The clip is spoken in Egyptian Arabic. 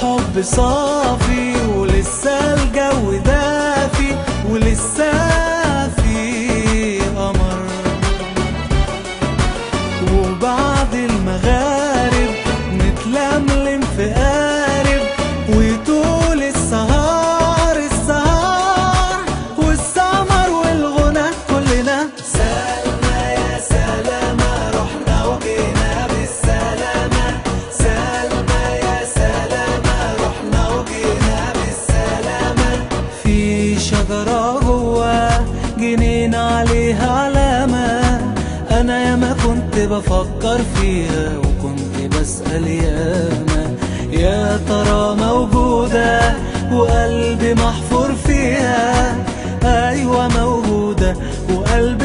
الحب صافي ولسه الجو دافي ولسه في قمر وبعد المغارب نتلملم في قارب وطول السهر السهر والسمر والغنى كلنا سلمى يا سلامة رحنا وجينا بالسلامة سلمى يا سلامة رحنا وجينا بالسلامة في شجرة جوا جنين عليها علامة أنا ياما كنت بفكر فيها وكنت بسأل ياما يا ترى موجودة وقلبي محفور فيها أيوة موجودة وقلبي